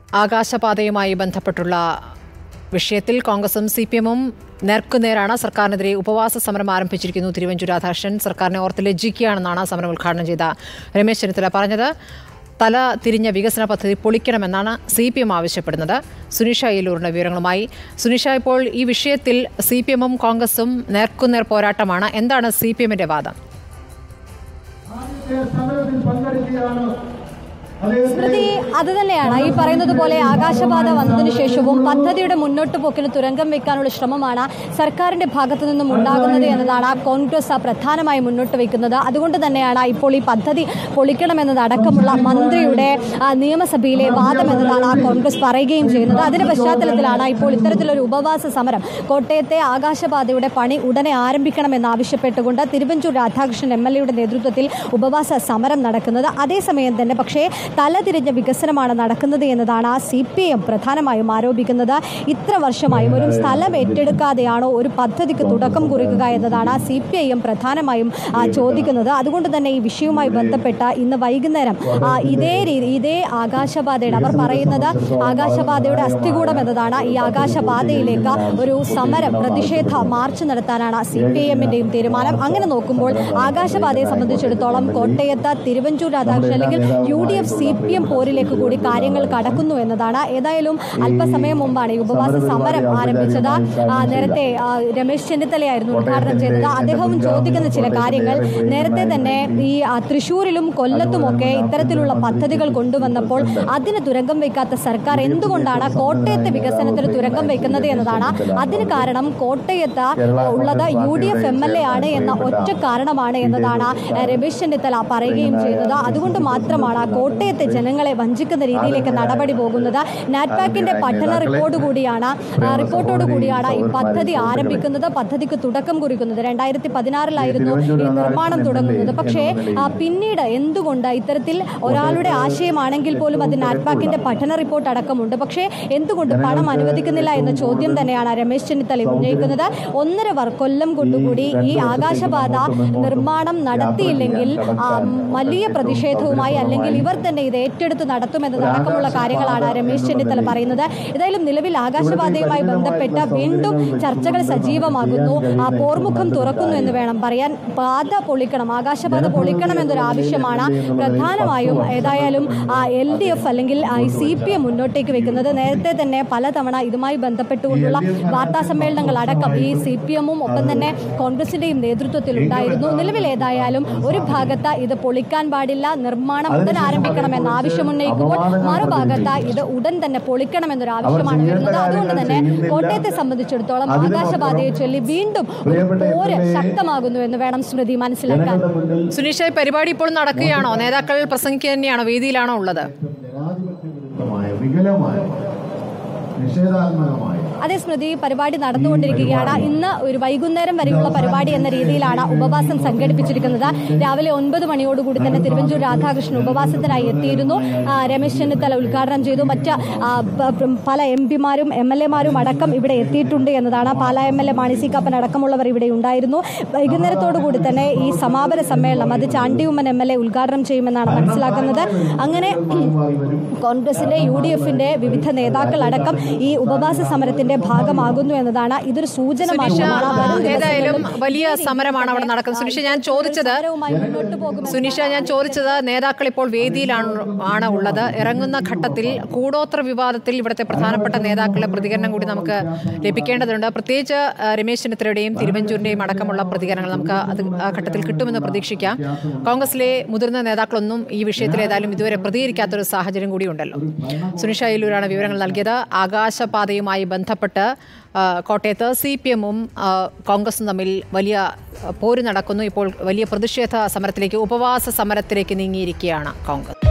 ആകാശപാതയുമായി ബന്ധപ്പെട്ടുള്ള വിഷയത്തിൽ കോൺഗ്രസും സി പി എമ്മും നേർക്കുനേരാണ് സർക്കാരിനെതിരെ ഉപവാസ സമരം ആരംഭിച്ചിരിക്കുന്നു തിരുവഞ്ചൂർ രാധാകൃഷ്ണൻ സർക്കാരിനെ ഓർത്ത് ലജ്ജിക്കുകയാണെന്നാണ് സമരം ഉദ്ഘാടനം ചെയ്ത രമേശ് ചെന്നിത്തല പറഞ്ഞത് തല തിരിഞ്ഞ വികസന പദ്ധതി പൊളിക്കണമെന്നാണ് സി പി എം ആവശ്യപ്പെടുന്നത് സുനിഷ അയ്യലൂരിന്റെ വിവരങ്ങളുമായി സുനിഷ ഇപ്പോൾ ഈ വിഷയത്തിൽ സി പി എമ്മും കോൺഗ്രസും നേർക്കുനേർ പോരാട്ടമാണ് എന്താണ് സി പി എമ്മിന്റെ വാദം ആദ്യത്തെ സമരത്തിൽ പങ്കെടുക്കുകയാണ് സ്മൃതി അത് തന്നെയാണ് ഈ പറയുന്നത് പോലെ ആകാശപാത വന്നതിന് ശേഷവും പദ്ധതിയുടെ മുന്നോട്ട് പോക്കിന് തുരങ്കം വെക്കാനുള്ള ശ്രമമാണ് സർക്കാരിന്റെ ഭാഗത്തു നിന്നും ഉണ്ടാകുന്നത് എന്നതാണ് കോൺഗ്രസ് പ്രധാനമായും മുന്നോട്ട് വെക്കുന്നത് അതുകൊണ്ട് തന്നെയാണ് ഇപ്പോൾ ഈ പദ്ധതി പൊളിക്കണമെന്നത് അടക്കമുള്ള മന്ത്രിയുടെ ആ, നിയമസഭയിലെ വാദം എന്നതാണ് കോൺഗ്രസ് പറയുകയും ചെയ്യുന്നത് അതിന്റെ പശ്ചാത്തലത്തിലാണ് ഇപ്പോൾ ഇത്തരത്തിലൊരു ഉപവാസ സമരം കോട്ടയത്തെ ആകാശപാതയുടെ പണി ഉടനെ ആരംഭിക്കണമെന്ന് ആവശ്യപ്പെട്ടുകൊണ്ട് തിരുവഞ്ചൂർ രാധാകൃഷ്ണൻ എം എൽ എയുടെ നേതൃത്വത്തിൽ ഉപവാസ സമരം നടക്കുന്നത് അതേസമയം തന്നെ പക്ഷേ തലതിരിഞ്ഞ വികസനമാണ് നടക്കുന്നത് എന്നതാണ് സി പി എം പ്രധാനമായും ആരോപിക്കുന്നത് ഇത്ര വർഷമായും ഒരു സ്ഥലം ഏറ്റെടുക്കാതെയാണോ ഒരു പദ്ധതിക്ക് തുടക്കം കുറിക്കുക എന്നതാണ് സി പി ഐ എം പ്രധാനമായും ആ, ചോദിക്കുന്നത് അതുകൊണ്ട് തന്നെ ഈ വിഷയവുമായി ബന്ധപ്പെട്ട ഇന്ന് വൈകുന്നേരം ആ, ഇതേ രീതി ഇതേ ആകാശപാതയുടെ അവർ പറയുന്നത് ആകാശപാതയുടെ അസ്ഥികൂടം എന്നതാണ് ഈ ആകാശപാതയിലേക്ക് ഒരു സമരം പ്രതിഷേധ മാർച്ച് നടത്താനാണ് സി പി ഐ എമ്മിന്റെയും തീരുമാനം അങ്ങനെ നോക്കുമ്പോൾ ആകാശപാതയെ സംബന്ധിച്ചിടത്തോളം കോട്ടയത്ത് തിരുവഞ്ചൂർ രാധാകൃഷ്ണൻ അല്ലെങ്കിൽ U D F C P M പോരിലേക്ക് കൂടി കാര്യങ്ങൾ കടക്കുന്നു എന്നതാണ് ഏതായാലും അല്പസമയം മുമ്പാണ് ഈ ഉപവാസ സമരം ആരംഭിച്ചത് ആ, നേരത്തെ ആ, രമേശ് ചെന്നിത്തലയായിരുന്നു ഉദ്ഘാടനം ചെയ്തത് അദ്ദേഹവും ചോദിക്കുന്ന ചില കാര്യങ്ങൾ നേരത്തെ തന്നെ ഈ ആ, തൃശൂരിലും കൊല്ലത്തുമൊക്കെ ഇത്തരത്തിലുള്ള പദ്ധതികൾ കൊണ്ടുവന്നപ്പോൾ അതിന് തുരങ്കം വയ്ക്കാത്ത സർക്കാർ എന്തുകൊണ്ടാണ് കോട്ടയത്തെ വികസനത്തിന് തുരങ്കം വയ്ക്കുന്നത് എന്നതാണ് അതിന് കാരണം കോട്ടയത്ത് ഉള്ളത് U D F M L A ആണ് എന്ന ഒറ്റ കാരണമാണ് എന്നതാണ് ആ, രമേശ് ചെന്നിത്തല പറയുകയും ചെയ്യുന്നത് അതുകൊണ്ട് മാത്രമാണ് കോട്ടയത്തെ ജനങ്ങളെ വഞ്ചിക്കുന്ന രീതിയിലേക്ക് നടപടി പോകുന്നത് നാറ്റ്പാക്കിന്റെ പഠന റിപ്പോർട്ട് കൂടിയാണ് ആ, റിപ്പോർട്ടോട് കൂടിയാണ് ഈ പദ്ധതി ആരംഭിക്കുന്നത് പദ്ധതിക്ക് തുടക്കം കുറിക്കുന്നത് രണ്ടായിരത്തി പതിനാറിലായിരുന്നു ഈ നിർമ്മാണം തുടങ്ങുന്നത് പക്ഷേ ആ, പിന്നീട് എന്തുകൊണ്ട് ഇത്തരത്തിൽ ഒരാളുടെ ആശയമാണെങ്കിൽ പോലും അത് നാറ്റ്പാക്കിന്റെ പഠന റിപ്പോർട്ട് അടക്കമുണ്ട് പക്ഷേ എന്തുകൊണ്ട് പണം അനുവദിക്കുന്നില്ല എന്ന ചോദ്യം തന്നെയാണ് രമേശ് ചെന്നിത്തല ഉന്നയിക്കുന്നത് ഒന്നര വർ കൊല്ലം കൊണ്ടുകൂടി ഈ ആകാശപാത നിർമ്മാണം നടത്തിയില്ലെങ്കിൽ ആ, വലിയ പ്രതിഷേധവുമായി അല്ലെങ്കിൽ ഇവർ തന്നെ ഇത് ഏറ്റെടുത്ത് നടത്തുമെന്നതടക്കമുള്ള കാര്യങ്ങളാണ് രമേശ് ചെന്നിത്തല പറയുന്നത് ഏതായാലും നിലവിൽ ആകാശപാതയുമായി ബന്ധപ്പെട്ട വീണ്ടും ചർച്ചകൾ സജീവമാകുന്നു ആ പോർമുഖം തുറക്കുന്നു എന്ന് വേണം പറയാൻ പാത പൊളിക്കണം ആകാശപാത പൊളിക്കണം എന്നൊരു ആവശ്യമാണ് പ്രധാനമായും ഏതായാലും എൽ ഡി എഫ് അല്ലെങ്കിൽ സി പി എം മുന്നോട്ടേക്ക് വെക്കുന്നത് നേരത്തെ തന്നെ പലതവണ ഇതുമായി ബന്ധപ്പെട്ടുകൊണ്ടുള്ള വാർത്താ സമ്മേളനങ്ങൾ അടക്കം ഈ സി പി എമ്മും ഒപ്പം തന്നെ കോൺഗ്രസിന്റെയും നേതൃത്വത്തിൽ ഉണ്ടായിരുന്നു നിലവിൽ ഏതായാലും ഒരു ഭാഗത്ത് ഇത് പൊളിക്കാൻ പാടില്ല നിർമ്മാണം ഉടൻ ആരംഭിക്കണമെന്ന ആവശ്യമുന്നയിക്കുമ്പോൾ മറുഭാഗത്ത് ഇത് ഉടൻ തന്നെ പൊളിക്കണമെന്നൊരു ആവശ്യമാണ് വരുന്നത് അതുകൊണ്ട് തന്നെ കോട്ടയത്തെ സംബന്ധിച്ചിടത്തോളം ആകാശപാതയെ ചൊല്ലി വീണ്ടും ഒരു പോര് ശക്തമാകുന്നു എന്ന് വേണം സ്മൃതി മനസ്സിലാക്കാൻ സുനീഷ ഈ പരിപാടി ഇപ്പോൾ നടക്കുകയാണോ നേതാക്കൾ പ്രസംഗിക്കുക തന്നെയാണോ വേദിയിലാണോ ഉള്ളത് ജനാധിപത്യ വിരുദ്ധമായ വികലമായ നിഷേധാത്മകമായ അതേ സ്മൃതി പരിപാടി നടന്നുകൊണ്ടിരിക്കുകയാണ് ഇന്ന് ഒരു വൈകുന്നേരം വരെയുള്ള പരിപാടി എന്ന രീതിയിലാണ് ഉപവാസം സംഘടിപ്പിച്ചിരിക്കുന്നത് രാവിലെ ഒൻപത് മണിയോടുകൂടി തന്നെ തിരുവഞ്ചൂർ രാധാകൃഷ്ണൻ ഉപവാസത്തിനായി എത്തിയിരുന്നു ആ, രമേശ് ചെന്നിത്തല ഉദ്ഘാടനം ചെയ്തു മറ്റ് ആ, പ- പ- പല എം പിമാരും എം എൽ എമാരും അടക്കം ഇവിടെ എത്തിയിട്ടുണ്ട് എന്നതാണ് Pala M L A Mani C Kappan അടക്കമുള്ളവർ ഇവിടെ ഉണ്ടായിരുന്നു വൈകുന്നേരത്തോടു കൂടി തന്നെ ഈ സമാപന സമ്മേളനം അത് ചാണ്ടിയുമ്മൻ എം എൽ എ ഉദ്ഘാടനം ചെയ്യുമെന്നാണ് മനസ്സിലാക്കുന്നത് അങ്ങനെ കോൺഗ്രസിന്റെ യു ഡി എഫിന്റെ വിവിധ നേതാക്കൾ അടക്കം ഈ ഉപവാസ സമരത്തിന്റെ ഭാഗമാകുന്നു എന്നതാണ് ഇതൊരു സൂചന സുനിഷ മാത്രമാണ്. വരും ഏതായാലും ദിവസങ്ങളിൽ വലിയ ഈ രീതിയിൽ സമരമാണ് അവിടെ തന്നെ, നടക്കുന്നത് സുനിഷ ഞാൻ ആ, ചോദിച്ചത് സമരവുമായി മുന്നോട്ട് പോകുമെന്ന് സുനിഷ ഞാൻ ചോദിച്ചത് നേതാക്കൾ ഇപ്പോൾ വേദിയിലാണ് ആണ് ഉള്ളത് ഇറങ്ങുന്ന ഘട്ടത്തിൽ കൂടോത്ര വിവാദത്തിൽ ഇവിടുത്തെ പ്രധാനപ്പെട്ട നേതാക്കളുടെ പ്രതികരണം കൂടി നമുക്ക് ലഭിക്കേണ്ടതുണ്ട് പ്രത്യേകിച്ച് ആ, രമേശ് ചെന്നിത്തലയുടെയും തിരുവഞ്ചൂരിന്റെയും അടക്കമുള്ള പ്രതികരണങ്ങൾ നമുക്ക് അത് ആ ഘട്ടത്തിൽ കിട്ടുമെന്ന് പ്രതീക്ഷിക്കാം കോൺഗ്രസിലെ മുതിർന്ന നേതാക്കളൊന്നും ഈ വിഷയത്തിൽ ഏതായാലും ഇതുവരെ പ്രതികരിക്കാത്തൊരു സാഹചര്യം കൂടിയുണ്ടല്ലോ സുനിഷ അയ്യലൂരാണ് വിവരങ്ങൾ നൽകിയത് ആകാശപാതയുമായി ബന്ധപ്പെട്ട് ആ, കോട്ടയത്ത് സി പി എമ്മും കോൺഗ്രസും തമ്മിൽ വലിയ ആ, പോര് നടക്കുന്നു ഇപ്പോൾ വലിയ പ്രതിഷേധ സമരത്തിലേക്ക് ഉപവാസ സമരത്തിലേക്ക് നീങ്ങിയിരിക്കുകയാണ് കോൺഗ്രസ്